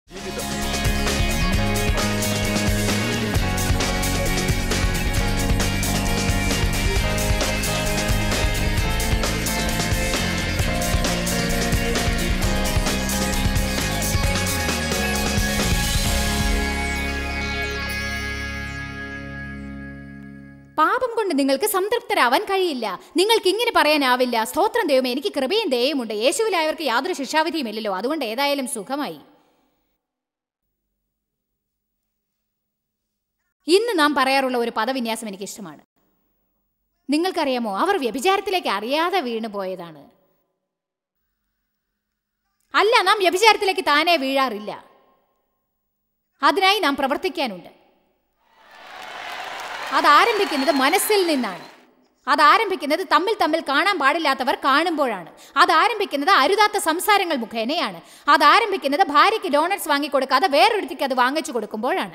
ജീവിതം പാപം കൊണ്ട് നിങ്ങൾക്ക് സംതൃപ്തരാവാൻ കഴിയില്ല നിങ്ങൾക്ക് ഇങ്ങനെ പറയാനാവില്ല സ്തോത്രം ദൈവമേ എനിക്ക് കൃപയും ദയവുമുണ്ട് യേശുവിലായവർക്ക് യാതൊരു ശിക്ഷാവിധിയും ഇല്ലല്ലോ അതുകൊണ്ട് ഏതായാലും സുഖമായി ഇന്ന് നാം പറയാറുള്ള ഒരു പദവിന്യാസം എനിക്ക് ഇഷ്ടമാണ് നിങ്ങൾക്കറിയാമോ അവർ വ്യഭിചാരത്തിലേക്ക് അറിയാതെ വീണു പോയതാണ് അല്ല നാം വ്യഭിചാരത്തിലേക്ക് താനേ വീഴാറില്ല അതിനായി നാം പ്രവർത്തിക്കാനുണ്ട് അത് ആരംഭിക്കുന്നത് മനസ്സിൽ നിന്നാണ് അത് ആരംഭിക്കുന്നത് തമ്മിൽ തമ്മിൽ കാണാൻ പാടില്ലാത്തവർ കാണുമ്പോഴാണ് അത് ആരംഭിക്കുന്നത് അരുതാത്ത സംസാരങ്ങൾ മുഖേനയാണ് അത് ആരംഭിക്കുന്നത് ഭാര്യയ്ക്ക് ഡോണറ്റ്സ് വാങ്ങിക്കൊടുക്കാതെ വേറൊരുത്തിക്ക് അത് വാങ്ങിച്ചു കൊടുക്കുമ്പോഴാണ്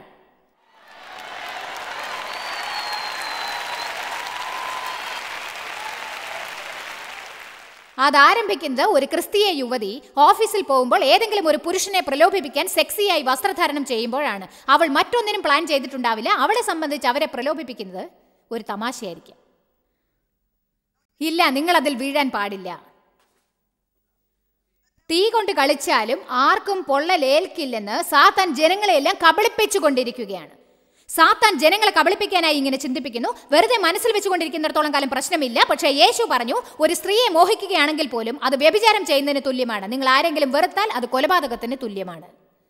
അത് ആരംഭിക്കുന്നത് ഒരു ക്രിസ്തീയ യുവതി ഓഫീസിൽ പോകുമ്പോൾ ഏതെങ്കിലും ഒരു പുരുഷനെ പ്രലോഭിപ്പിക്കാൻ സെക്സിയായി വസ്ത്രധാരണം ചെയ്യുമ്പോഴാണ് അവൾ മറ്റൊന്നിനും പ്ലാൻ ചെയ്തിട്ടുണ്ടാവില്ല അവളെ സംബന്ധിച്ച് അവരെ പ്രലോഭിപ്പിക്കുന്നത് ഒരു തമാശയായിരിക്കും ഇല്ല നിങ്ങൾ അതിൽ വീഴാൻ പാടില്ല തീ കൊണ്ട് കളിച്ചാലും ആർക്കും പൊള്ളലേൽക്കില്ലെന്ന് സാത്താൻ ജനങ്ങളെയെല്ലാം കബളിപ്പിച്ചു കൊണ്ടിരിക്കുകയാണ് സാത്താൻ ജനങ്ങളെ കബളിപ്പിക്കാനായി ഇങ്ങനെ ചിന്തിപ്പിക്കുന്നു വെറുതെ മനസ്സിൽ വെച്ചുകൊണ്ടിരിക്കുന്നിടത്തോളം കാലം പ്രശ്നമില്ല പക്ഷേ യേശു പറഞ്ഞു ഒരു സ്ത്രീയെ മോഹിക്കുകയാണെങ്കിൽ പോലും അത് വ്യഭിചാരം ചെയ്യുന്നതിന് തുല്യമാണ് നിങ്ങൾ ആരെങ്കിലും വെറുത്താൽ അത് കൊലപാതകത്തിന് തുല്യമാണ്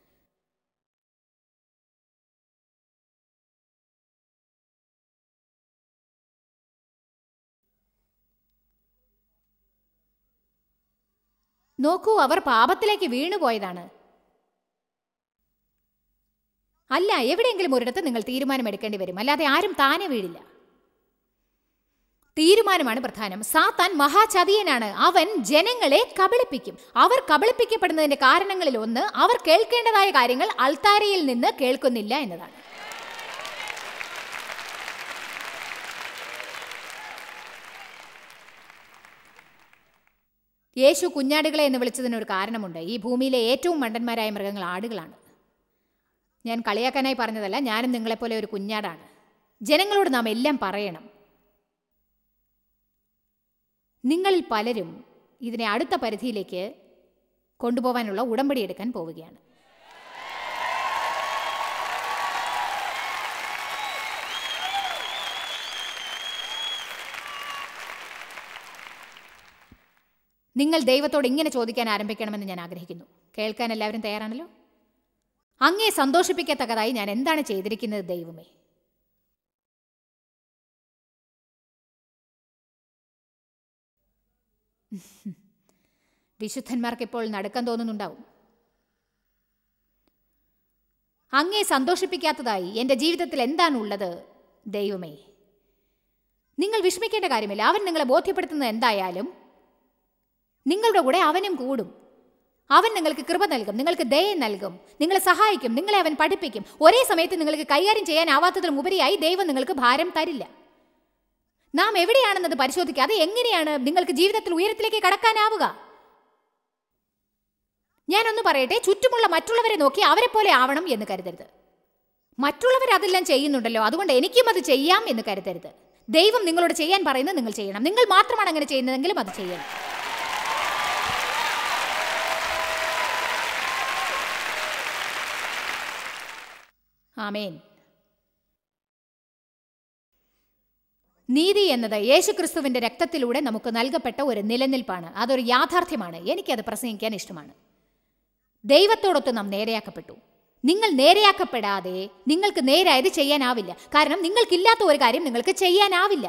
നോക്കൂ അവർ പാപത്തിലേക്ക് വീണുപോയതാണ് അല്ല എവിടെയെങ്കിലും ഒരിടത്ത് നിങ്ങൾ തീരുമാനമെടുക്കേണ്ടി വരും അല്ലാതെ ആരും താനെ വീഴില്ല തീരുമാനമാണ് പ്രധാനം സാത്താൻ മഹാചതിയനാണ് അവൻ ജനങ്ങളെ കബളിപ്പിക്കും അവർ കബളിപ്പിക്കപ്പെടുന്നതിന്റെ കാരണങ്ങളിൽ ഒന്ന് അവർ കേൾക്കേണ്ടതായ കാര്യങ്ങൾ അൾത്താരയിൽ നിന്ന് കേൾക്കുന്നില്ല എന്നതാണ് യേശു കുഞ്ഞാടുകളെ എന്ന് വിളിച്ചതിനൊരു കാരണമുണ്ട് ഈ ഭൂമിയിലെ ഏറ്റവും മണ്ടന്മാരായ മൃഗങ്ങൾ ആടുകളാണ് ഞാൻ കളിയാക്കാനായി പറഞ്ഞതല്ല ഞാനും നിങ്ങളെപ്പോലെ ഒരു കുഞ്ഞാടാണ് ജനങ്ങളോട് നാം എല്ലാം പറയണം നിങ്ങളിൽ പലരും ഇതിനെ അടുത്ത പരിധിയിലേക്ക് കൊണ്ടുപോകാനുള്ള ഉടമ്പടി എടുക്കാൻ പോവുകയാണ് നിങ്ങൾ ദൈവത്തോട് ഇങ്ങനെ ചോദിക്കാൻ ആരംഭിക്കണമെന്ന് ഞാൻ ആഗ്രഹിക്കുന്നു കേൾക്കാൻ എല്ലാവരും തയ്യാറാണല്ലോ അങ്ങേ സന്തോഷിപ്പിക്കത്തക്കതായി ഞാൻ എന്താണ് ചെയ്തിരിക്കുന്നത് ദൈവമേ വിശുദ്ധന്മാർക്ക് ഇപ്പോൾ നടുക്കം തോന്നുന്നുണ്ടാവും അങ്ങേ സന്തോഷിപ്പിക്കാത്തതായി എൻ്റെ ജീവിതത്തിൽ എന്താണുള്ളത് ദൈവമേ നിങ്ങൾ വിഷമിക്കേണ്ട കാര്യമില്ല അവൻ നിങ്ങളെ ബോധ്യപ്പെടുത്തുന്നത് എന്തായാലും നിങ്ങളുടെ കൂടെ അവനും കൂടും അവൻ നിങ്ങൾക്ക് കൃപ നൽകും നിങ്ങൾക്ക് ദയ നൽകും നിങ്ങളെ സഹായിക്കും നിങ്ങളെ അവൻ പഠിപ്പിക്കും ഒരേ സമയത്ത് നിങ്ങൾക്ക് കൈകാര്യം ചെയ്യാനാവാത്തതിലും ഉപരിയായി ദൈവം നിങ്ങൾക്ക് ഭാരം തരില്ല നാം എവിടെയാണെന്നത് പരിശോധിക്കാതെ എങ്ങനെയാണ് നിങ്ങൾക്ക് ജീവിതത്തിൽ ഉയരത്തിലേക്ക് കടക്കാനാവുക ഞാനൊന്ന് പറയട്ടെ ചുറ്റുമുള്ള മറ്റുള്ളവരെ നോക്കി അവരെ പോലെ ആവണം എന്ന് കരുതരുത് മറ്റുള്ളവർ അതെല്ലാം ചെയ്യുന്നുണ്ടല്ലോ അതുകൊണ്ട് എനിക്കും അത് ചെയ്യാം എന്ന് കരുതരുത് ദൈവം നിങ്ങളോട് ചെയ്യാൻ പറയുന്നത് നിങ്ങൾ ചെയ്യണം നിങ്ങൾ മാത്രമാണ് അങ്ങനെ ചെയ്യുന്നതെങ്കിലും അത് ചെയ്യണം ആമേൻ നീതി എന്നത് യേശുക്രിസ്തുവിന്റെ രക്തത്തിലൂടെ നമുക്ക് നൽകപ്പെട്ട ഒരു നിലനിൽപ്പാണ് അതൊരു യാഥാർത്ഥ്യമാണ് എനിക്കത് പ്രസംഗിക്കാൻ ഇഷ്ടമാണ് ദൈവത്തോടൊത്ത് നാം നേരെയാക്കപ്പെട്ടു നിങ്ങൾ നേരെയാക്കപ്പെടാതെ നിങ്ങൾക്ക് നേരായത് ചെയ്യാനാവില്ല കാരണം നിങ്ങൾക്കില്ലാത്ത ഒരു കാര്യം നിങ്ങൾക്ക് ചെയ്യാനാവില്ല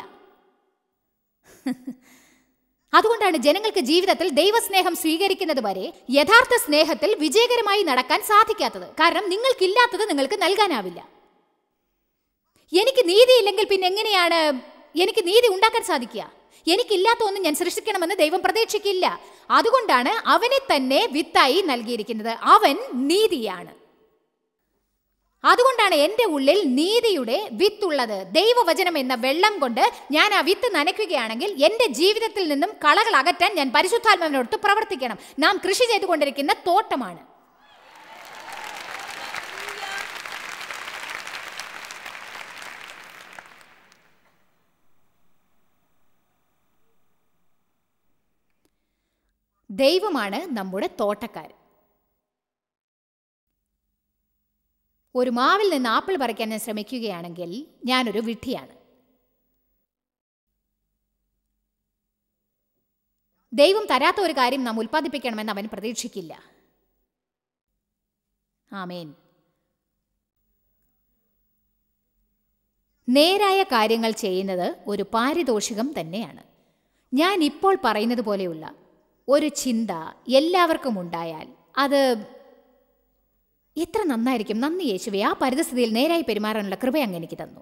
അതുകൊണ്ടാണ് ജനങ്ങൾക്ക് ജീവിതത്തിൽ ദൈവസ്നേഹം സ്വീകരിക്കുന്നത് വരെ യഥാർത്ഥ സ്നേഹത്തിൽ വിജയകരമായി നടക്കാൻ സാധിക്കാത്തത് കാരണം നിങ്ങൾക്കില്ലാത്തത് നിങ്ങൾക്ക് നൽകാനാവില്ല എനിക്ക് നീതിയില്ലെങ്കിൽ പിന്നെ എങ്ങനെയാണ് എനിക്ക് നീതി ഉണ്ടാക്കാൻ സാധിക്കുക എനിക്കില്ലാത്ത ഒന്നും ഞാൻ സൃഷ്ടിക്കണമെന്ന് ദൈവം പ്രതീക്ഷിക്കില്ല അതുകൊണ്ടാണ് അവനെ തന്നെ വിത്തായി നൽകിയിരിക്കുന്നത് അവൻ നീതിയാണ് അതുകൊണ്ടാണ് എൻ്റെ ഉള്ളിൽ നീതിയുടെ വിത്തുള്ളത് ദൈവവചനം എന്ന വെള്ളം കൊണ്ട് ഞാൻ ആ വിത്ത് നനയ്ക്കുകയാണെങ്കിൽ എൻ്റെ ജീവിതത്തിൽ നിന്നും കളകൾ അകറ്റാൻ ഞാൻ പരിശുദ്ധാത്മാവിനോട് പ്രവർത്തിക്കണം നാം കൃഷി ചെയ്തുകൊണ്ടിരിക്കുന്ന തോട്ടമാണ് ദൈവമാണ് നമ്മുടെ തോട്ടക്കാരൻ ഒരു മാവിൽ നിന്ന് ആപ്പിൾ പറിക്കാൻ ഞാൻ ശ്രമിക്കുകയാണെങ്കിൽ ഞാനൊരു വിഡ്ഢിയാണ് ദൈവം തരാത്ത ഒരു കാര്യം നാം ഉൽപ്പാദിപ്പിക്കണമെന്ന് അവൻ പ്രതീക്ഷിക്കില്ല ആമേൻ നേരായ കാര്യങ്ങൾ ചെയ്യുന്നത് ഒരു പാരിതോഷികം തന്നെയാണ് ഞാൻ ഇപ്പോൾ പറയുന്നത് പോലെയുള്ള ഒരു ചിന്ത എല്ലാവർക്കും ഉണ്ടായാൽ അത് എത്ര നന്നായിരിക്കും നന്ദി യേശുവെ ആ പരിതസ്ഥിതിയിൽ നേരായി പെരുമാറാനുള്ള കൃപ അങ്ങ് എനിക്ക് തന്നു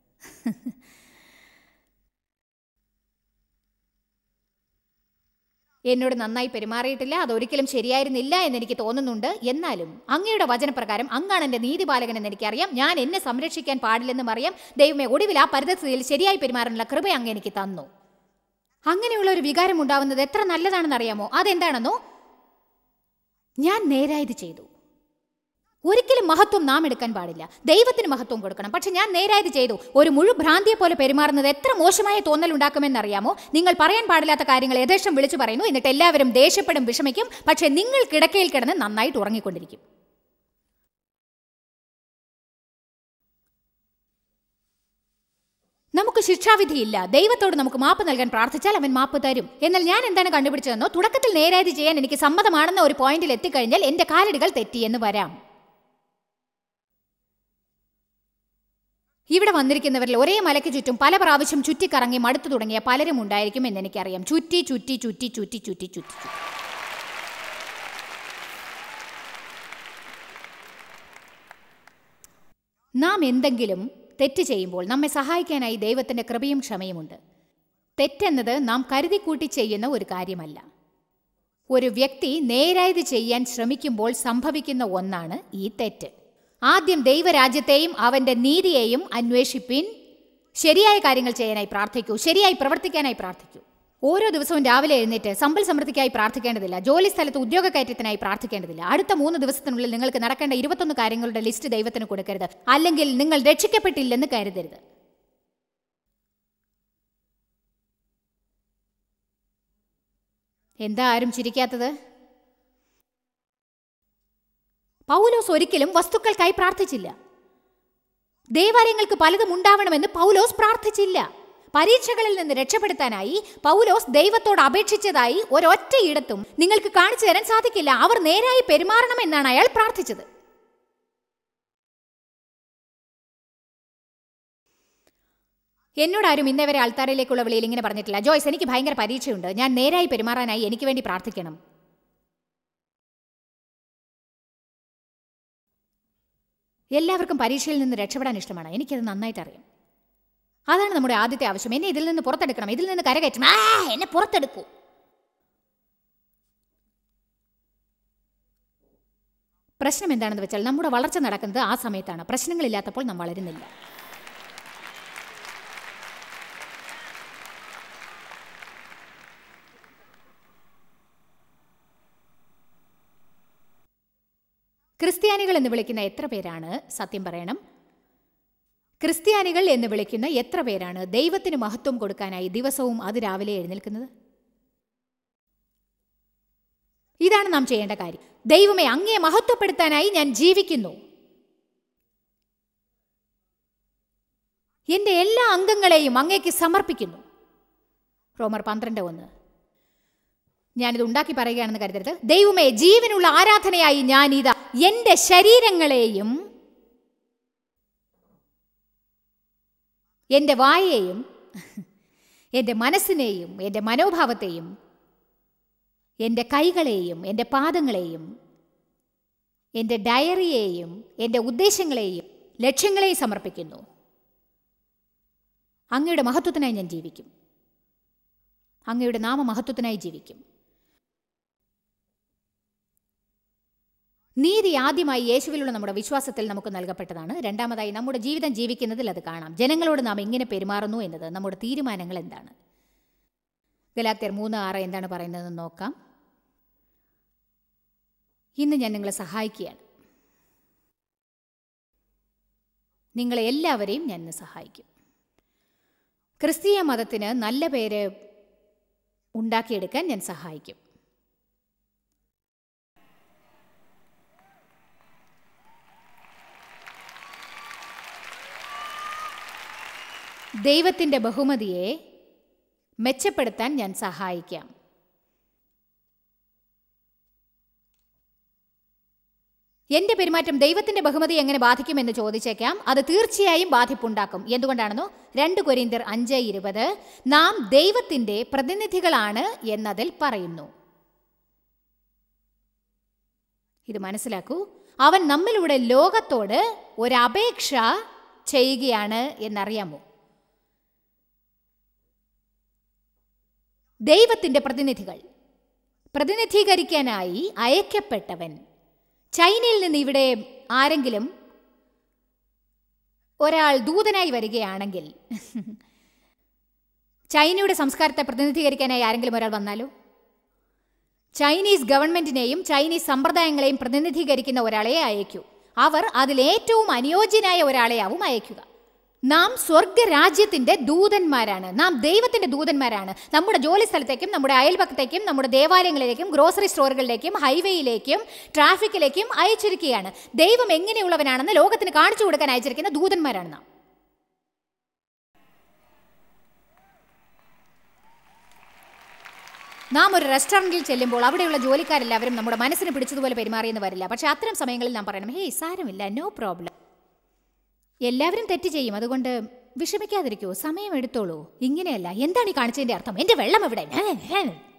എന്നോട് നന്നായി പെരുമാറിയിട്ടില്ല അതൊരിക്കലും ശരിയായിരുന്നില്ല എന്ന് എനിക്ക് തോന്നുന്നുണ്ട് എന്നാലും അങ്ങയുടെ വചനപ്രകാരം അങ്ങാണ് എൻ്റെ നീതിപാലകൻ എന്ന് എനിക്കറിയാം ഞാൻ എന്നെ സംരക്ഷിക്കാൻ പാടില്ലെന്നും അറിയാം ദൈവമേ ഒടുവിൽ ആ പരിതസ്ഥിതിയിൽ ശരിയായി പെരുമാറാനുള്ള കൃപ അങ്ങ് എനിക്ക് തന്നു അങ്ങനെയുള്ള ഒരു വികാരം ഉണ്ടാവുന്നത് എത്ര നല്ലതാണെന്ന് അറിയാമോ അതെന്താണെന്നോ ഞാൻ നേരായത് ചെയ്തു ഒരിക്കലും മഹത്വം നാം എടുക്കാൻ പാടില്ല ദൈവത്തിന് മഹത്വം കൊടുക്കണം പക്ഷെ ഞാൻ നേരായത് ചെയ്തു ഒരു മുഴു ഭ്രാന്തിയെ പോലെ പെരുമാറുന്നത് എത്ര മോശമായ തോന്നൽ ഉണ്ടാക്കുമെന്നറിയാമോ നിങ്ങൾ പറയാൻ പാടില്ലാത്ത കാര്യങ്ങൾ യഥേഷ്ടം വിളിച്ചു പറയുന്നു എന്നിട്ട് എല്ലാവരും ദേഷ്യപ്പെടും വിഷമിക്കും പക്ഷെ നിങ്ങൾ കിടക്കയിൽ കിടന്ന് നന്നായിട്ട് ഉറങ്ങിക്കൊണ്ടിരിക്കും നമുക്ക് ശിക്ഷാവിധിയില്ല ദൈവത്തോട് നമുക്ക് മാപ്പ് നൽകാൻ പ്രാർത്ഥിച്ചാൽ അവൻ മാപ്പ് തരും എന്നാൽ ഞാൻ എന്താണ് കണ്ടുപിടിച്ചതെന്നോ തുടക്കത്തിൽ നേരായത് ചെയ്യാൻ എനിക്ക് സമ്മതമാണെന്ന ഒരു പോയിന്റിൽ എത്തിക്കഴിഞ്ഞാൽ എന്റെ കാലടികൾ തെറ്റിയെന്ന് വരാം ഇവിടെ വന്നിരിക്കുന്നവരിൽ ഒരേ മലയ്ക്ക് ചുറ്റും പല പ്രാവശ്യം ചുറ്റിക്കറങ്ങി മടുത്തു തുടങ്ങിയ പലരും ഉണ്ടായിരിക്കും എന്ന് എനിക്കറിയാം ചുറ്റി ചുറ്റി ചുറ്റി ചുറ്റി ചുറ്റി ചുറ്റി ചുറ്റി നാം എന്തെങ്കിലും തെറ്റ് ചെയ്യുമ്പോൾ നമ്മെ സഹായിക്കാനായി ദൈവത്തിന്റെ കൃപയും ക്ഷമയുമുണ്ട് തെറ്റെന്നത് നാം കരുതിക്കൂട്ടി ചെയ്യുന്ന ഒരു കാര്യമല്ല ഒരു വ്യക്തി നേരായത് ചെയ്യാൻ ശ്രമിക്കുമ്പോൾ സംഭവിക്കുന്ന ഒന്നാണ് ഈ തെറ്റ് ആദ്യം ദൈവരാജ്യത്തെയും അവന്റെ നീതിയെയും അന്വേഷിപ്പിൻ ശരിയായ കാര്യങ്ങൾ ചെയ്യാനായി പ്രാർത്ഥിക്കൂ ശരിയായി പ്രവർത്തിക്കാനായി പ്രാർത്ഥിക്കൂ ഓരോ ദിവസവും രാവിലെ എഴുന്നേറ്റ് സമ്പൽ സമൃദ്ധിക്കായി പ്രാർത്ഥിക്കേണ്ടതില്ല ജോലി സ്ഥലത്ത് ഉദ്യോഗ കയറ്റത്തിനായി പ്രാർത്ഥിക്കേണ്ടതില്ല അടുത്ത മൂന്ന് ദിവസത്തിനുള്ളിൽ നിങ്ങൾക്ക് നടക്കേണ്ട ഇരുപത്തൊന്ന് കാര്യങ്ങളുടെ ലിസ്റ്റ് ദൈവത്തിന് കൊടുക്കരുത് അല്ലെങ്കിൽ നിങ്ങൾ രക്ഷിക്കപ്പെട്ടില്ലെന്ന് കരുതരുത് എന്താ ആരും ചിരിക്കാത്തത് പൗലോസ് ഒരിക്കലും വസ്തുക്കൾക്കായി പ്രാർത്ഥിച്ചില്ല ദേവാലയങ്ങൾക്ക് പലതും ഉണ്ടാവണമെന്ന് പൗലോസ് പ്രാർത്ഥിച്ചില്ല പരീക്ഷകളിൽ നിന്ന് രക്ഷപ്പെടുത്താനായി പൗലോസ് ദൈവത്തോട് അപേക്ഷിച്ചതായി ഒരൊറ്റയിടത്തും നിങ്ങൾക്ക് കാണിച്ചു തരാൻ സാധിക്കില്ല അവർ നേരായി പെരുമാറണമെന്നാണ് അയാൾ പ്രാർത്ഥിച്ചത് എന്നോടാരും ഇന്നേ വരെ ആൾത്താരയിലേക്കുള്ള വിളിയിൽ ഇങ്ങനെ പറഞ്ഞിട്ടില്ല ജോയ്സ് എനിക്ക് ഭയങ്കര പരീക്ഷയുണ്ട് ഞാൻ നേരായി പെരുമാറാനായി എനിക്ക് വേണ്ടി പ്രാർത്ഥിക്കണം എല്ലാവർക്കും പരീക്ഷയിൽ നിന്ന് രക്ഷപ്പെടാൻ ഇഷ്ടമാണ് എനിക്കത് നന്നായിട്ട് അറിയാം അതാണ് നമ്മുടെ ആദ്യത്തെ ആവശ്യം എന്നെ ഇതിൽ നിന്ന് പുറത്തെടുക്കണം ഇതിൽ നിന്ന് കരകയറ്റണം ആ എന്നെ പുറത്തെടുക്കൂ പ്രശ്നം എന്താണെന്ന് വെച്ചാൽ നമ്മുടെ വളർച്ച നടക്കുന്നത് ആ സമയത്താണ് പ്രശ്നങ്ങളില്ലാത്തപ്പോൾ നാം വളരുന്നില്ല ക്രിസ്ത്യാനികൾ എന്ന് വിളിക്കുന്ന എത്ര പേരാണ് സത്യം പറയണം ക്രിസ്ത്യാനികൾ എന്ന് വിളിക്കുന്ന എത്ര പേരാണ് ദൈവത്തിന് മഹത്വം കൊടുക്കാനായി ദിവസവും അതിരാവിലെ എഴുന്നേൽക്കുന്നത് ഇതാണ് നാം ചെയ്യേണ്ട കാര്യം ദൈവമേ അങ്ങേ മഹത്വപ്പെടുത്താനായി ഞാൻ ജീവിക്കുന്നു എന്റെ എല്ലാ അംഗങ്ങളെയും അങ്ങേക്ക് സമർപ്പിക്കുന്നു റോമർ പന്ത്രണ്ട് ഒന്ന് ഞാനിത് ഉണ്ടാക്കി പറയുകയാണെന്ന് കരുതരുത് ദൈവമേ ജീവനുള്ള ആരാധനയായി ഞാൻ ഇതാ എന്റെ ശരീരങ്ങളെയും എൻ്റെ വായയെയും എൻ്റെ മനസ്സിനെയും എൻ്റെ മനോഭാവത്തെയും എൻ്റെ കൈകളെയും എൻ്റെ പാദങ്ങളെയും എൻ്റെ ഡയറിയെയും എൻ്റെ ഉദ്ദേശങ്ങളെയും ലക്ഷ്യങ്ങളെയും സമർപ്പിക്കുന്നു അങ്ങയുടെ മഹത്വത്തിനായി ഞാൻ ജീവിക്കും അങ്ങയുടെ നാമമഹത്വത്തിനായി ജീവിക്കും നീതി ആദ്യമായി യേശുവിലുള്ള നമ്മുടെ വിശ്വാസത്തിൽ നമുക്ക് നൽകപ്പെട്ടതാണ് രണ്ടാമതായി നമ്മുടെ ജീവിതം ജീവിക്കുന്നതിൽ അത് കാണാം ജനങ്ങളോട് നാം എങ്ങനെ പെരുമാറുന്നു എന്നത് നമ്മുടെ തീരുമാനങ്ങൾ എന്താണ് ഗലാത്യർ മൂന്ന് ആറ് എന്താണ് പറയുന്നതെന്ന് നോക്കാം ഇന്ന് ഞാൻ നിങ്ങളെ സഹായിക്കുകയാണ് നിങ്ങളെ എല്ലാവരെയും ഞാൻ ഇന്ന് സഹായിക്കും ക്രിസ്തീയ മതത്തിന് നല്ല പേര് ഉണ്ടാക്കിയെടുക്കാൻ ഞാൻ സഹായിക്കും ദൈവത്തിൻ്റെ ബഹുമതിയെ മെച്ചപ്പെടുത്താൻ ഞാൻ സഹായിക്കാം എന്റെ പെരുമാറ്റം ദൈവത്തിന്റെ ബഹുമതി എങ്ങനെ ബാധിക്കുമെന്ന് ചോദിച്ചേക്കാം അത് തീർച്ചയായും ബാധിപ്പുണ്ടാക്കും എന്തുകൊണ്ടാണെന്നോ രണ്ട് കൊരിന്തിയർ അഞ്ച് ഇരുപത് നാം ദൈവത്തിന്റെ പ്രതിനിധികളാണ് എന്നതിൽ പറയുന്നു ഇത് മനസ്സിലാക്കൂ അവൻ നമ്മിലൂടെ ലോകത്തോട് ഒരപേക്ഷ ചെയ്യുകയാണ് എന്നറിയാമോ ദൈവത്തിന്റെ പ്രതിനിധികൾ പ്രതിനിധീകരിക്കാനായി അയക്കപ്പെട്ടവൻ ചൈനയിൽ നിന്ന് ഇവിടെ ആരെങ്കിലും ഒരാൾ ദൂതനായി വരികയാണെങ്കിൽ ചൈനയുടെ സംസ്കാരത്തെ പ്രതിനിധീകരിക്കാനായി ആരെങ്കിലും ഒരാൾ വന്നാലോ ചൈനീസ് ഗവൺമെന്റിനെയും ചൈനീസ് സമ്പ്രദായങ്ങളെയും പ്രതിനിധീകരിക്കുന്ന ഒരാളെ അയക്കൂ അവർ അതിലേറ്റവും അനുയോജ്യനായ ഒരാളെയാവും അയക്കുക നാം സ്വർഗരാജ്യത്തിന്റെ ദൂതന്മാരാണ് നാം ദൈവത്തിന്റെ ദൂതന്മാരാണ് നമ്മുടെ ജോലി സ്ഥലത്തേക്കും നമ്മുടെ അയൽപക്കത്തേക്കും നമ്മുടെ ദേവാലയങ്ങളിലേക്കും ഗ്രോസറി സ്റ്റോറുകളിലേക്കും ഹൈവേയിലേക്കും ട്രാഫിക്കിലേക്കും അയച്ചിരിക്കുകയാണ് ദൈവം എങ്ങനെയുള്ളവനാണെന്ന് ലോകത്തിന് കാണിച്ചു കൊടുക്കാൻ അയച്ചിരിക്കുന്ന ദൂതന്മാരാണ് നാം നാം ഒരു റെസ്റ്റോറൻറ്റിൽ ചെല്ലുമ്പോൾ അവിടെയുള്ള ജോലിക്കാരെല്ലാവരും നമ്മുടെ മനസ്സിന് പിടിച്ചതുപോലെ പെരുമാറിയെന്ന് വരില്ല പക്ഷേ അത്തരം സമയങ്ങളിൽ നാം പറയണം ഹേയ് സാരമില്ല നോ പ്രോബ്ലം എല്ലാവരും തെറ്റ് ചെയ്യും അതുകൊണ്ട് വിഷമിക്കാതിരിക്കൂ സമയം എടുത്തോളൂ ഇങ്ങനെയല്ല എന്താണ് ഈ കാണിച്ചതിന്റെ അർത്ഥം എന്റെ വെള്ളം എവിടെ ഹേ, ഹേ.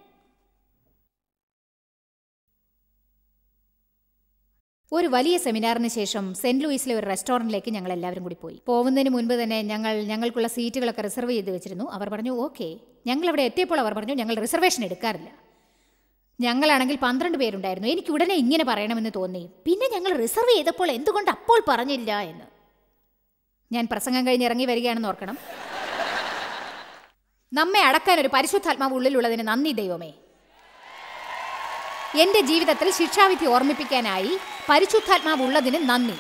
ഒരു വലിയ സെമിനാറിന് ശേഷം സെന്റ് ലൂയിസിലെ ഒരു റെസ്റ്റോറൻറ്റിലേക്ക് ഞങ്ങൾ എല്ലാവരും കൂടി പോയി പോകുന്നതിന് മുൻപ് തന്നെ ഞങ്ങൾ ഞങ്ങൾക്കുള്ള സീറ്റുകളൊക്കെ റിസർവ് ചെയ്ത് വെച്ചിരുന്നു അവർ പറഞ്ഞു ഓക്കെ ഞങ്ങൾ അവിടെ എത്തിയപ്പോൾ അവർ പറഞ്ഞു ഞങ്ങൾ റിസർവേഷൻ എടുക്കാറില്ല ഞങ്ങളാണെങ്കിൽ പന്ത്രണ്ട് പേരുണ്ടായിരുന്നു എനിക്ക് ഉടനെ ഇങ്ങനെ പറയണമെന്ന് തോന്നി പിന്നെ ഞങ്ങൾ റിസർവ് ചെയ്തപ്പോൾ എന്തുകൊണ്ട് അപ്പോൾ പറഞ്ഞില്ല എന്ന് ഞാൻ പ്രസംഗം കഴിഞ്ഞ് ഇറങ്ങി വരികയാണെന്ന് ഓർക്കണം നമ്മെ അടക്കാൻ ഒരു പരിശുദ്ധാത്മാവ് ഉള്ളിലുള്ളതിന് നന്ദി ദൈവമേ എന്റെ ജീവിതത്തിൽ ശിക്ഷാവിധി ഓർമ്മിപ്പിക്കാനായി പരിശുദ്ധാത്മാവ് ഉള്ളതിന് നന്ദി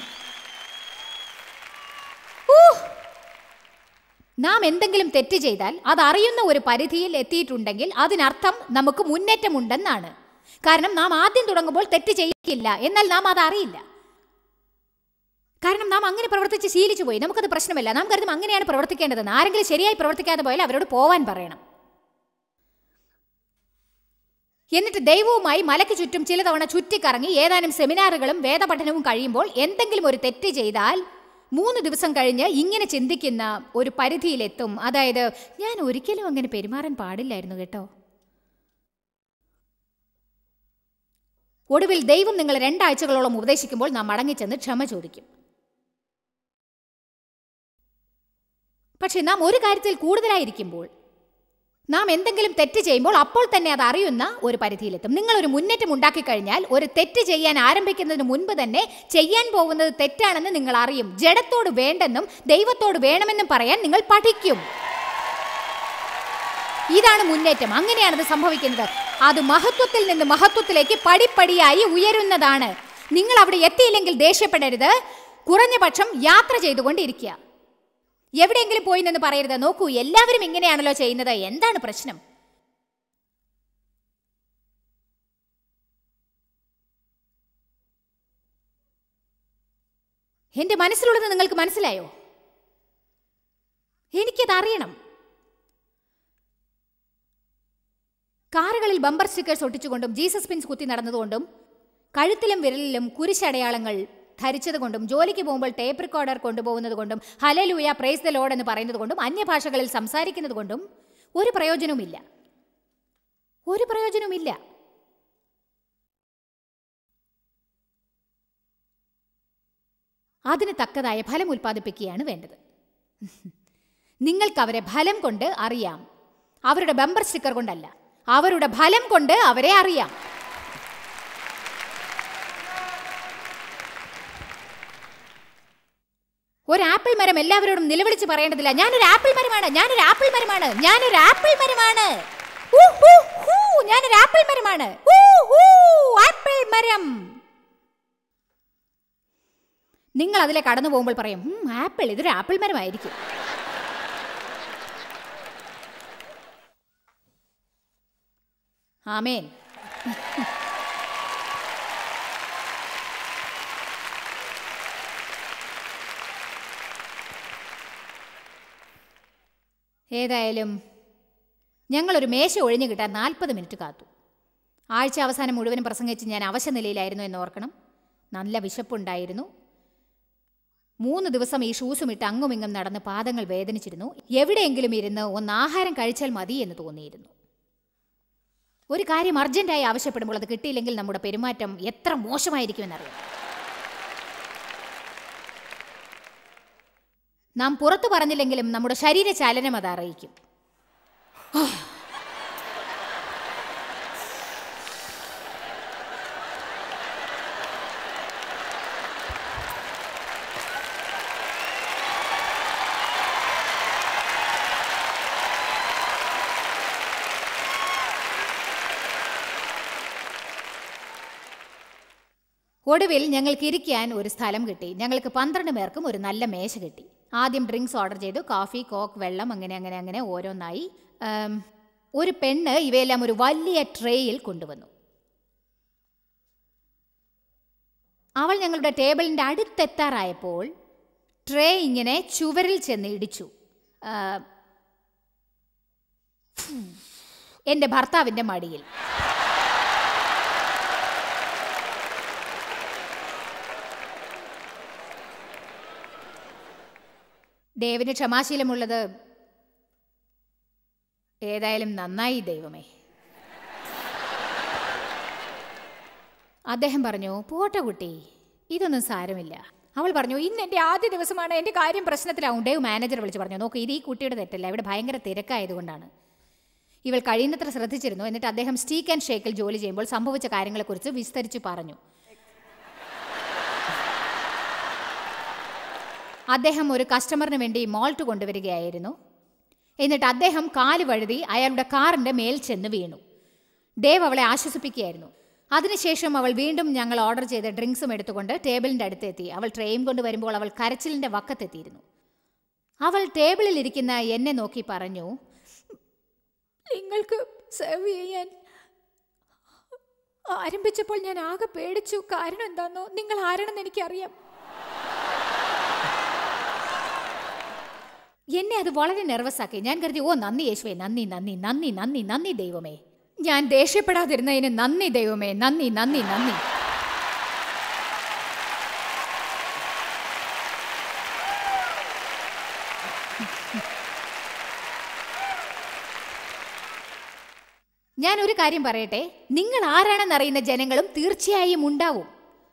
ഊ! നാം എന്തെങ്കിലും തെറ്റ് ചെയ്താൽ അത് അറിയുന്ന ഒരു പരിധിയിൽ എത്തിയിട്ടുണ്ടെങ്കിൽ അതിനർത്ഥം നമുക്ക് മുന്നേറ്റമുണ്ടെന്നാണ് കാരണം നാം ആദ്യം തുടങ്ങുമ്പോൾ തെറ്റ് ചെയ്യില്ല എന്നാൽ നാം അത് അറിയില്ല കാരണം നാം അങ്ങനെ പ്രവർത്തിച്ച് ശീലിച്ചു പോയി നമുക്കത് പ്രശ്നമല്ല നാം കരുതും അങ്ങനെയാണ് പ്രവർത്തിക്കേണ്ടതെന്ന് ആരെങ്കിലും ശരിയായി പ്രവർത്തിക്കാതെ പോയാൽ അവരോട് പോവാൻ പറയണം എന്നിട്ട് ദൈവവുമായി മലയ്ക്ക് ചുറ്റും ചില തവണ ചുറ്റിക്കറങ്ങി ഏതാനും സെമിനാറുകളും വേദപഠനവും കഴിയുമ്പോൾ എന്തെങ്കിലും ഒരു തെറ്റ് ചെയ്താൽ മൂന്ന് ദിവസം കഴിഞ്ഞ് ഇങ്ങനെ ചിന്തിക്കുന്ന ഒരു പരിധിയിലെത്തും അതായത് ഞാൻ ഒരിക്കലും അങ്ങനെ പെരുമാറാൻ പാടില്ലായിരുന്നു കേട്ടോ ഒടുവിൽ ദൈവം നിങ്ങൾ രണ്ടാഴ്ചകളോളം ഉപദേശിക്കുമ്പോൾ നാം മടങ്ങിച്ചെന്ന് ക്ഷമ ചോദിക്കും പക്ഷെ നാം ഒരു കാര്യത്തിൽ കൂടുതലായിരിക്കുമ്പോൾ നാം എന്തെങ്കിലും തെറ്റ് ചെയ്യുമ്പോൾ അപ്പോൾ തന്നെ അത് അറിയുന്ന ഒരു പരിധിയിലെത്തും നിങ്ങൾ ഒരു മുന്നേറ്റം ഉണ്ടാക്കി കഴിഞ്ഞാൽ ഒരു തെറ്റ് ചെയ്യാൻ ആരംഭിക്കുന്നതിന് മുൻപ് തന്നെ ചെയ്യാൻ പോകുന്നത് തെറ്റാണെന്ന് നിങ്ങൾ അറിയും ജഡത്തോട് വേണ്ടെന്നും ദൈവത്തോട് വേണമെന്നും പറയാൻ നിങ്ങൾ പഠിക്കും ഇതാണ് മുന്നേറ്റം അങ്ങനെയാണത് സംഭവിക്കുന്നത് അത് മഹത്വത്തിൽ നിന്ന് മഹത്വത്തിലേക്ക് പടിപ്പടിയായി ഉയരുന്നതാണ് നിങ്ങൾ അവിടെ എത്തിയില്ലെങ്കിൽ ദേഷ്യപ്പെടരുത് കുറഞ്ഞ പക്ഷം യാത്ര ചെയ്തുകൊണ്ടിരിക്കുക എവിടെയെങ്കിലും പോയി നിന്ന് പറയരുത് നോക്കൂ എല്ലാവരും ഇങ്ങനെയാണല്ലോ ചെയ്യുന്നത് എന്താണ് പ്രശ്നം എന്റെ മനസ്സിലുള്ളത് നിങ്ങൾക്ക് മനസ്സിലായോ എനിക്കത് അറിയണം കാറുകളിൽ ബമ്പർ സ്റ്റിക്കേഴ്സ് ഒട്ടിച്ചുകൊണ്ടും ജീസസ് പിൻസ് കുത്തി നടന്നതുകൊണ്ടും കഴുത്തിലും വിരലിലും കുരിശടയാളങ്ങൾ ധരിച്ചതുകൊണ്ടും ജോലിക്ക് പോകുമ്പോൾ ടേപ്പ് റെക്കോർഡർ കൊണ്ടുപോകുന്നത് കൊണ്ടും ഹലലൂയ പ്രൈസ് ദ ലോഡ് എന്ന് പറയുന്നത് കൊണ്ടും അന്യഭാഷകളിൽ സംസാരിക്കുന്നത് കൊണ്ടും ഒരു പ്രയോജനവുമില്ല ഒരു പ്രയോജനവുമില്ല അതിന് തക്കതായ ഫലം ഉൽപ്പാദിപ്പിക്കുകയാണ് വേണ്ടത് നിങ്ങൾക്ക് അവരെ ഫലം കൊണ്ട് അറിയാം അവരുടെ ബമ്പർ സ്റ്റിക്കർ കൊണ്ടല്ല അവരുടെ ഫലം കൊണ്ട് അവരെ അറിയാം ഒരു ആപ്പിൾ മരം എല്ലാവരോടും നിലവിളിച്ച് പറയേണ്ടതില്ല ഞാനൊരു ആപ്പിൾ മരമാണ് ഞാനൊരു ആപ്പിൾ മരമാണ് ഞാനൊരു ആപ്പിൾ മരമാണ് ഊ, ഹൂ, ഹൂ, ഞാനൊരു ആപ്പിൾ മരമാണ് ഊ, ഹൂ, ആപ്പിൾ മരം നിങ്ങൾ അതിലെ കടന്നു പോകുമ്പോൾ പറയും "ഉം, ആപ്പിൾ ഇതൊരു ആപ്പിൾ മരമായിരിക്കും ആമേൻ ഏതായാലും ഞങ്ങളൊരു മേശ ഒഴിഞ്ഞു കിട്ടാൻ നാൽപ്പത് മിനിറ്റ് കാത്തു ആഴ്ച അവസാനം മുഴുവനും പ്രസംഗിച്ച് ഞാൻ അവശ നിലയിലായിരുന്നു എന്ന് ഓർക്കണം നല്ല വിശപ്പുണ്ടായിരുന്നു മൂന്ന് ദിവസം ഈ ഷൂസും ഇട്ട് അങ്ങും ഇങ്ങും നടന്ന് പാദങ്ങൾ വേദനിച്ചിരുന്നു എവിടെയെങ്കിലും ഇരുന്ന് ഒന്ന് ആഹാരം കഴിച്ചാൽ മതി എന്ന് തോന്നിയിരുന്നു ഒരു കാര്യം അർജന്റായി ആവശ്യപ്പെടുമ്പോൾ അത് കിട്ടിയില്ലെങ്കിൽ നമ്മുടെ പെരുമാറ്റം എത്ര മോശമായിരിക്കുമെന്നറിയാം നാം പുറത്തു പറഞ്ഞില്ലെങ്കിലും നമ്മുടെ ശരീര ചലനം അത് അറിയിക്കും ഒടുവിൽ ഞങ്ങൾക്ക് ഇരിക്കാൻ ഒരു സ്ഥലം കിട്ടി ഞങ്ങൾക്ക് പന്ത്രണ്ട് പേർക്കും ഒരു നല്ല മേശ കിട്ടി ആദ്യം ഡ്രിങ്ക്സ് ഓർഡർ ചെയ്തു കോഫി കോക്ക് വെള്ളം അങ്ങനെ അങ്ങനെ അങ്ങനെ ഓരോന്നായി ആം, ഒരു പെണ്ണ് ഇവയെല്ലാം ഒരു വലിയ ട്രേയിൽ കൊണ്ടുവന്നു അവൾ ഞങ്ങളുടെ ടേബിളിൻ്റെ അടുത്തെത്താറായപ്പോൾ ട്രേ ഇങ്ങനെ ചുവരിൽ ചെന്ന് ഇടിച്ചു ആ, എൻ്റെ ഭർത്താവിൻ്റെ മടിയിൽ ദേവിന് ക്ഷമാശീലമുള്ളത് ഏതായാലും നന്നായി ദൈവമേ അദ്ദേഹം പറഞ്ഞു പോട്ടെ കുട്ടി ഇതൊന്നും സാരമില്ല അവൾ പറഞ്ഞു ഇന്ന് എൻ്റെ ആദ്യ ദിവസമാണ് എൻ്റെ കാര്യം പ്രശ്നത്തിലാവും ഡേവ് മാനേജർ വിളിച്ച് പറഞ്ഞു നോക്ക് ഇത് ഈ കുട്ടിയുടെ തെറ്റല്ല ഇവിടെ ഭയങ്കര തിരക്കായതുകൊണ്ടാണ് ഇവൾ കഴിയുന്നത്ര ശ്രദ്ധിച്ചിരുന്നു എന്നിട്ട് അദ്ദേഹം സ്റ്റീക്ക് ആൻഡ് ഷേക്കിൽ ജോലി ചെയ്യുമ്പോൾ സംഭവിച്ച കാര്യങ്ങളെക്കുറിച്ച് വിസ്തരിച്ചു പറഞ്ഞു അദ്ദേഹം ഒരു കസ്റ്റമറിന് വേണ്ടി മോൾട്ട് കൊണ്ടുവരികയായിരുന്നു എന്നിട്ട് അദ്ദേഹം കാല് വഴുതി അയാളുടെ കാറിൻ്റെ മേൽ ചെന്ന് വീണു ദേവ് അവളെ ആശ്വസിപ്പിക്കുകയായിരുന്നു അതിനുശേഷം അവൾ വീണ്ടും ഞങ്ങൾ ഓർഡർ ചെയ്ത ഡ്രിങ്ക്സും എടുത്തുകൊണ്ട് ടേബിളിൻ്റെ അടുത്തെത്തി അവൾ ട്രെയിൻ കൊണ്ട് വരുമ്പോൾ അവൾ കരച്ചിലിൻ്റെ വക്കത്തെത്തിയിരുന്നു അവൾ ടേബിളിൽ ഇരിക്കുന്ന എന്നെ നോക്കി പറഞ്ഞു നിങ്ങൾക്ക് സെർവ് ചെയ്യാൻ ആരംഭിച്ചപ്പോൾ ഞാൻ ആകെ പേടിച്ചു കാരണം എന്താണെന്നോ നിങ്ങൾ ആരാണെന്ന് എനിക്കറിയാം എന്നെ അത് വളരെ നെർവസ് ആക്കി ഞാൻ കരുതി ഓ നന്ദി യേശുവേ നന്ദി നന്ദി നന്ദി നന്ദി നന്ദി ദൈവമേ ഞാൻ ദേഷ്യപ്പെടാതിരുന്നതിന് നന്ദി ദൈവമേ നന്ദി നന്ദി നന്ദി ഞാൻ ഒരു കാര്യം പറയട്ടെ നിങ്ങൾ ആരാണെന്നറിയുന്ന ജനങ്ങളും തീർച്ചയായും ഉണ്ടാവും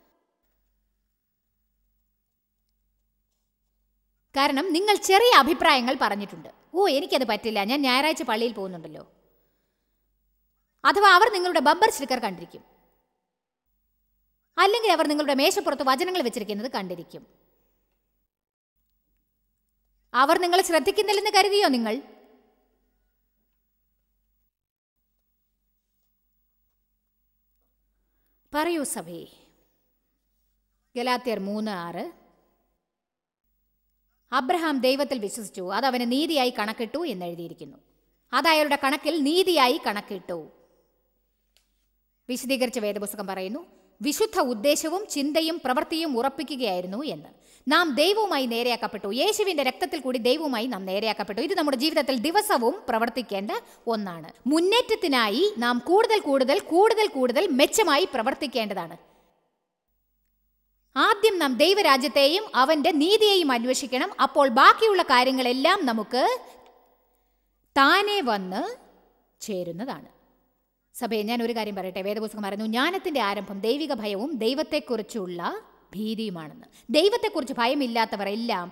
കാരണം നിങ്ങൾ ചെറിയ അഭിപ്രായങ്ങൾ പറഞ്ഞിട്ടുണ്ട് ഓ എനിക്കത് പറ്റില്ല ഞാൻ ഞായറാഴ്ച പള്ളിയിൽ പോകുന്നുണ്ടല്ലോ അഥവാ അവർ നിങ്ങളുടെ ബമ്പർ സ്റ്റിക്കർ കണ്ടിരിക്കും അല്ലെങ്കിൽ അവർ നിങ്ങളുടെ മേശപ്പുറത്ത് വചനങ്ങൾ വെച്ചിരിക്കുന്നത് കണ്ടിരിക്കും അവർ നിങ്ങളെ ശ്രദ്ധിക്കുന്നില്ലെന്ന് കരുതിയോ നിങ്ങൾ പറയൂ സഭയെ ഗലാത്യർ മൂന്ന് ആറ് അബ്രഹാം ദൈവത്തിൽ വിശ്വസിച്ചു അത് അവന് നീതിയായി കണക്കിട്ടു എന്ന് എഴുതിയിരിക്കുന്നു അത് അയാളുടെ കണക്കിൽ നീതിയായി കണക്കിട്ടു വിശദീകരിച്ച വേദപുസ്തകം പറയുന്നു വിശുദ്ധ ഉദ്ദേശവും ചിന്തയും പ്രവൃത്തിയും ഉറപ്പിക്കുകയായിരുന്നു എന്ന് നാം ദൈവവുമായി നേരെയാക്കപ്പെട്ടു യേശുവിന്റെ രക്തത്തിൽ കൂടി ദൈവവുമായി നാം നേരെയാക്കപ്പെട്ടു ഇത് നമ്മുടെ ജീവിതത്തിൽ ദിവസവും പ്രവർത്തിക്കേണ്ട ഒന്നാണ് മുന്നേറ്റത്തിനായി നാം കൂടുതൽ കൂടുതൽ കൂടുതൽ കൂടുതൽ മെച്ചമായി പ്രവർത്തിക്കേണ്ടതാണ് ആദ്യം നാം ദൈവരാജ്യത്തെയും അവന്റെ നീതിയെയും അന്വേഷിക്കണം അപ്പോൾ ബാക്കിയുള്ള കാര്യങ്ങളെല്ലാം നമുക്ക് താനെ വന്ന് ചേരുന്നതാണ് സഭയെ ഞാൻ ഒരു കാര്യം പറയട്ടെ വേദപുസ്തകം പറഞ്ഞു ജ്ഞാനത്തിന്റെ ആരംഭം ദൈവിക ഭയവും ദൈവത്തെക്കുറിച്ചുള്ള ഭീതിയുമാണെന്ന് ദൈവത്തെക്കുറിച്ച് ഭയമില്ലാത്തവർ എല്ലാം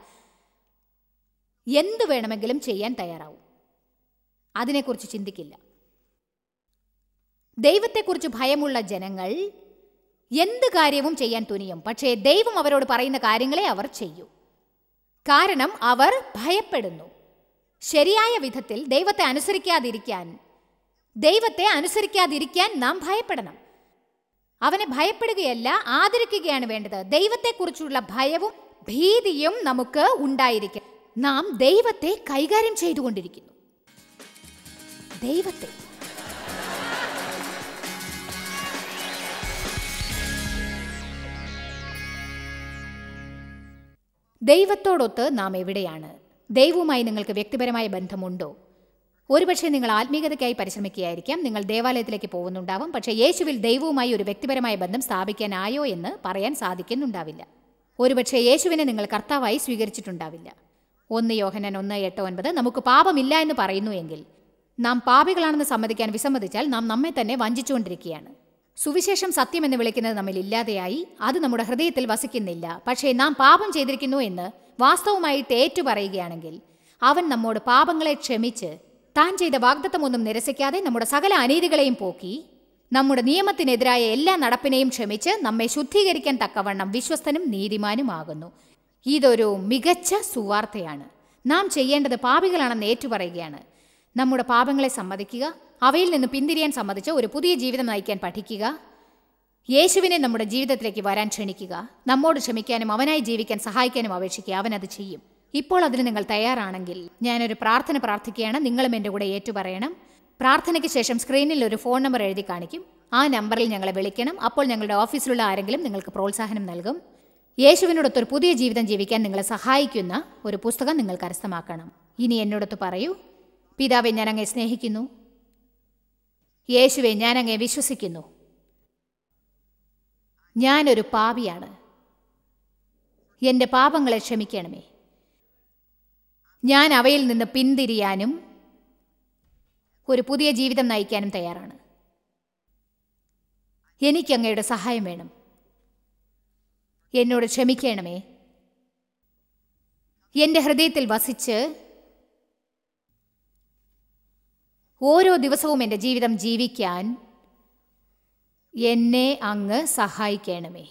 എന്തു വേണമെങ്കിലും ചെയ്യാൻ തയ്യാറാവും അതിനെക്കുറിച്ച് ചിന്തിക്കില്ല ദൈവത്തെക്കുറിച്ച് ഭയമുള്ള ജനങ്ങൾ എന്ത് കാര്യവും ചെയ്യാൻ തുനിയും പക്ഷേ ദൈവം അവരോട് പറയുന്ന കാര്യങ്ങളെ അവർ ചെയ്യൂ കാരണം അവർ ഭയപ്പെടുന്നു ശരിയായ വിധത്തിൽ ദൈവത്തെ അനുസരിക്കാതിരിക്കാൻ ദൈവത്തെ അനുസരിക്കാതിരിക്കാൻ നാം ഭയപ്പെടണം അവനെ ഭയപ്പെടുകയല്ല ആദരിക്കുകയാണ് വേണ്ടത് ദൈവത്തെക്കുറിച്ചുള്ള ഭയവും ഭീതിയും നമുക്ക് ഉണ്ടായിരിക്കും നാം ദൈവത്തെ കൈകാര്യം ചെയ്തുകൊണ്ടിരിക്കുന്നു ദൈവത്തെ ദൈവത്തോടൊത്ത് നാം എവിടെയാണ് ദൈവവുമായി നിങ്ങൾക്ക് വ്യക്തിപരമായ ബന്ധമുണ്ടോ ഒരുപക്ഷെ നിങ്ങൾ ആത്മീയതയ്ക്കായി പരിശ്രമിക്കുകയായിരിക്കാം നിങ്ങൾ ദേവാലയത്തിലേക്ക് പോകുന്നുണ്ടാവും പക്ഷേ യേശുവിൽ ദൈവവുമായി ഒരു വ്യക്തിപരമായ ബന്ധം സ്ഥാപിക്കാനായോ എന്ന് പറയാൻ സാധിക്കുന്നുണ്ടാവില്ല ഒരുപക്ഷെ യേശുവിനെ നിങ്ങൾ കർത്താവായി സ്വീകരിച്ചിട്ടുണ്ടാവില്ല ഒന്ന് യോഹനൻ ഒന്ന് എട്ട് ഒൻപത് നമുക്ക് പാപമില്ല എന്ന് പറയുന്നു എങ്കിൽ നാം പാപികളാണെന്ന് സമ്മതിക്കാൻ വിസമ്മതിച്ചാൽ നാം നമ്മെ തന്നെ വഞ്ചിച്ചുകൊണ്ടിരിക്കുകയാണ് സുവിശേഷം സത്യം എന്ന് വിളിക്കുന്നത് നമ്മിൽ ഇല്ലാതെയായി അത് നമ്മുടെ ഹൃദയത്തിൽ വസിക്കുന്നില്ല പക്ഷേ നാം പാപം ചെയ്തിരിക്കുന്നു എന്ന് വാസ്തവമായിട്ട് ഏറ്റു പറയുകയാണെങ്കിൽ അവൻ നമ്മോട് പാപങ്ങളെ ക്ഷമിച്ച് താൻ ചെയ്ത വാഗ്ദത്തമൊന്നും നിരസിക്കാതെ നമ്മുടെ സകല അനീതികളെയും പോക്കി നമ്മുടെ നിയമത്തിനെതിരായ എല്ലാ നടപ്പിനെയും ക്ഷമിച്ച് നമ്മെ ശുദ്ധീകരിക്കാൻ തക്കവണ്ണം വിശ്വസ്തനും നീതിമാനുമാകുന്നു ഇതൊരു മികച്ച സുവാർത്തയാണ് നാം ചെയ്യേണ്ടത് പാപികളാണെന്ന് ഏറ്റുപറയുകയാണ് നമ്മുടെ പാപങ്ങളെ സമ്മതിക്കുക അവയിൽ നിന്ന് പിന്തിരിയാൻ സമ്മതിച്ച് ഒരു പുതിയ ജീവിതം നയിക്കാൻ പഠിക്കുക യേശുവിനെ നമ്മുടെ ജീവിതത്തിലേക്ക് വരാൻ ക്ഷണിക്കുക നമ്മോട് ക്ഷമിക്കാനും അവനായി ജീവിക്കാൻ സഹായിക്കാനും അപേക്ഷിക്കുക അവൻ അത് ചെയ്യും ഇപ്പോൾ അതിന് നിങ്ങൾ തയ്യാറാണെങ്കിൽ ഞാനൊരു പ്രാർത്ഥന പ്രാർത്ഥിക്കുകയാണ് നിങ്ങളും എൻ്റെ കൂടെ ഏറ്റുപറയണം പ്രാർത്ഥനയ്ക്ക് ശേഷം സ്ക്രീനിൽ ഒരു ഫോൺ നമ്പർ എഴുതി കാണിക്കും ആ നമ്പറിൽ ഞങ്ങളെ വിളിക്കണം അപ്പോൾ ഞങ്ങളുടെ ഓഫീസിലുള്ള ആരെങ്കിലും നിങ്ങൾക്ക് പ്രോത്സാഹനം നൽകും യേശുവിനോടൊത്തൊരു പുതിയ ജീവിതം ജീവിക്കാൻ നിങ്ങളെ സഹായിക്കുന്ന ഒരു പുസ്തകം നിങ്ങൾ കരസ്ഥമാക്കണം ഇനി എന്നോടൊത്ത് പറയൂ പിതാവെ ഞാൻ അങ്ങേ സ്നേഹിക്കുന്നു യേശുവെ ഞാൻ അങ്ങേ വിശ്വസിക്കുന്നു ഞാനൊരു പാപിയാണ് എൻ്റെ പാപങ്ങളെ ക്ഷമിക്കണമേ ഞാൻ അവയിൽ നിന്ന് പിന്തിരിയാനും ഒരു പുതിയ ജീവിതം നയിക്കാനും തയ്യാറാണ് എനിക്ക് അങ്ങയുടെ സഹായം വേണം എന്നോട് ക്ഷമിക്കണമേ എൻ്റെ ഹൃദയത്തിൽ വസിച്ച് ഓരോ ദിവസവും എൻ്റെ ജീവിതം ജീവിക്കാൻ എന്നെ അങ്ങ് സഹായിക്കണമേ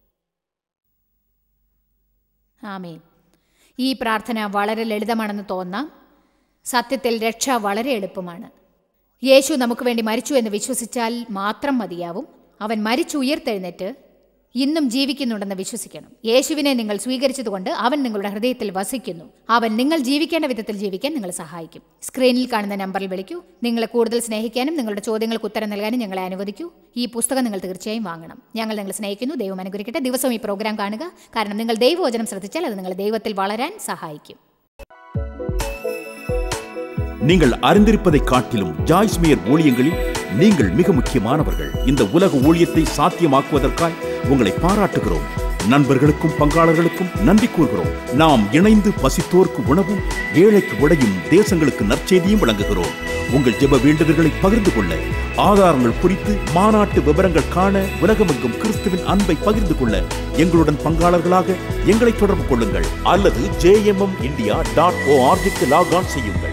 ആമേൻ ഈ പ്രാർത്ഥന വളരെ ലളിതമാണെന്ന് തോന്നാം സത്യത്തിൽ രക്ഷ വളരെ എളുപ്പമാണ് യേശു നമുക്ക് വേണ്ടി മരിച്ചു എന്ന് വിശ്വസിച്ചാൽ മാത്രം മതിയാവും അവൻ മരിച്ചു ഉയർത്തെഴുന്നേറ്റ് ഇന്നും ജീവിക്കുന്നുണ്ടെന്ന് വിശ്വസിക്കണം യേശുവിനെ നിങ്ങൾ സ്വീകരിച്ചതുകൊണ്ട് അവൻ നിങ്ങളുടെ ഹൃദയത്തിൽ വസിക്കുന്നു അവൻ നിങ്ങൾ ജീവിക്കേണ്ട വിധത്തിൽ ജീവിക്കാൻ നിങ്ങളെ സഹായിക്കും സ്ക്രീനിൽ കാണുന്ന നമ്പറിൽ വിളിക്കൂ നിങ്ങളെ കൂടുതൽ സ്നേഹിക്കാനും നിങ്ങളുടെ ചോദ്യങ്ങൾക്ക് ഉത്തരം നൽകാനും ഞങ്ങളെ അനുവദിക്കൂ ഈ പുസ്തകം നിങ്ങൾ തീർച്ചയായും വാങ്ങണം ഞങ്ങൾ നിങ്ങളെ സ്നേഹിക്കുന്നു ദൈവം അനുഗ്രഹിക്കട്ടെ ദിവസവും ഈ പ്രോഗ്രാം കാണുക കാരണം നിങ്ങൾ ദൈവവചനം ശ്രദ്ധിച്ചാൽ അത് നിങ്ങളെ ദൈവത്തിൽ വളരാൻ സഹായിക്കും நீங்கள் அறிந்திருப்பதை காட்டிலும் ஜாய்ஸ்மியர் ஊழியங்களில் நீங்கள் மிக முக்கியமானவர்கள் இந்த உலக ஊழியத்தை சாத்தியமாக்குவதற்காய் உங்களை பாராட்டுகிறோம் நண்பர்களுக்கும் பங்காளர்களுக்கும் நன்றி கூறுகிறோம் நாம் இணைந்து பசித்தோர்க்கு உணவும் ஏழைக்கு உடையும் தேசங்களுக்கு நற்செய்தியும் வழங்குகிறோம் உங்கள் ஜெப வேண்டுதல்களை பகிர்ந்து கொள்ள ஆதாரங்கள் குறித்து மாநாட்டு விவரங்கள் காண உலகமெங்கும் கிறிஸ்துவின் அன்பை பகிர்ந்து கொள்ள எங்களுடன் பங்காளர்களாக எங்களை தொடர்பு கொள்ளுங்கள் அல்லது ஜேஎம்எம் இந்தியா டாட் ஓஆர்ஜிக்கு லாக் ஆன் செய்யுங்கள்